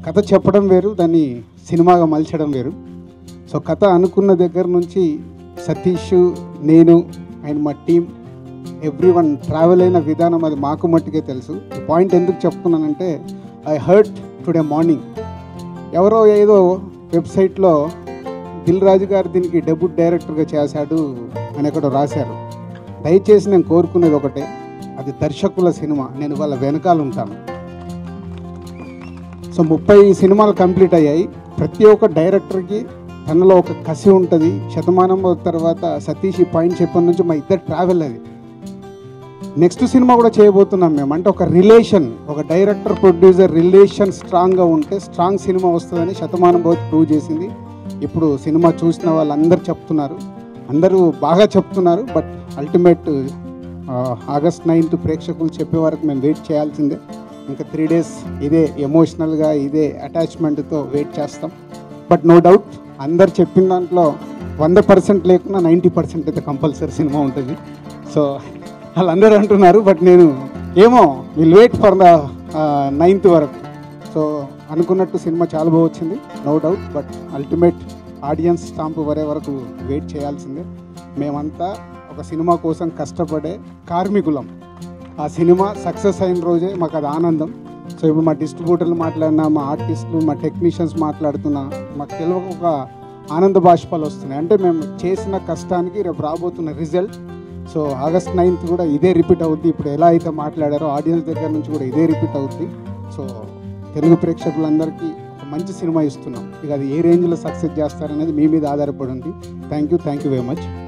కథ చెప్పడం వేరు దాన్ని సినిమాగా మలచడం వేరు సో కథ అనుకున్న దగ్గర నుంచి సతీష్ నేను అండ్ మా టీం ఎవ్రీ వన్ ట్రావెల్ అయిన విధానం అది మాకు మట్టుకే తెలుసు ఈ పాయింట్ ఎందుకు చెప్తున్నానంటే ఐ హర్డ్ టుడే మార్నింగ్ ఎవరో ఏదో వెబ్సైట్లో దిల్ రాజు గారు దీనికి డెబ్యూట్ డైరెక్టర్గా చేశాడు అని ఎక్కడో రాశారు దయచేసి నేను కోరుకునేది ఒకటే అది దర్శకుల సినిమా నేను వాళ్ళ వెనకాల ఉంటాను సో ముప్పై సినిమాలు కంప్లీట్ అయ్యాయి ప్రతి ఒక్క డైరెక్టర్కి తనలో ఒక కసి ఉంటుంది శతమానం తర్వాత సతీష్ ఈ పాయింట్ చెప్పిన నుంచి మా ఇద్దరు ట్రావెల్ అది నెక్స్ట్ సినిమా కూడా చేయబోతున్నాం మేము అంటే ఒక రిలేషన్ ఒక డైరెక్టర్ ప్రొడ్యూసర్ రిలేషన్ స్ట్రాంగ్గా ఉంటే స్ట్రాంగ్ సినిమా వస్తుందని శతమానం భవతి ప్రూవ్ చేసింది ఇప్పుడు సినిమా చూసిన వాళ్ళందరూ చెప్తున్నారు అందరూ బాగా చెప్తున్నారు బట్ అల్టిమేట్ ఆగస్ట్ నైన్త్ ప్రేక్షకులు చెప్పే వరకు మేము వెయిట్ చేయాల్సిందే ఇంకా త్రీ డేస్ ఇదే ఎమోషనల్గా ఇదే అటాచ్మెంట్తో వెయిట్ చేస్తాం బట్ నో డౌట్ అందరు చెప్పిన దాంట్లో వంద పర్సెంట్ లేకున్నా నైంటీ పర్సెంట్ అయితే కంపల్సరీ సినిమా ఉంటుంది సో వాళ్ళందరూ అంటున్నారు బట్ నేను ఏమో will wait for the ninth వరకు సో అనుకున్నట్టు సినిమా చాలా బాగా వచ్చింది no doubt but ultimate audience stamp వరే వరకు వెయిట్ చేయాల్సిందే మేమంతా ఒక సినిమా కోసం కష్టపడే కార్మికులం ఆ సినిమా సక్సెస్ అయిన రోజే మాకు అది ఆనందం సో ఇప్పుడు మా డిస్ట్రిబ్యూటర్లు మాట్లాడినా మా ఆర్టిస్టులు మా టెక్నీషియన్స్ మాట్లాడుతున్నా మాకు తెలియక ఒక ఆనంద బాష్పాలు వస్తున్నాయి అంటే మేము చేసిన కష్టానికి రేపు రాబోతున్న రిజల్ట్ సో ఆగస్ట్ నైన్త్ కూడా ఇదే రిపీట్ అవుద్ది ఇప్పుడు ఎలా అయితే మాట్లాడారో ఆడియన్స్ దగ్గర నుంచి కూడా ఇదే రిపీట్ అవుద్ది సో తెలుగు ప్రేక్షకులందరికీ ఒక మంచి సినిమా ఇస్తున్నాం ఇక అది ఏ రేంజ్లో సక్సెస్ చేస్తారనేది మీ మీద ఆధారపడి ఉంది thank you thank you very much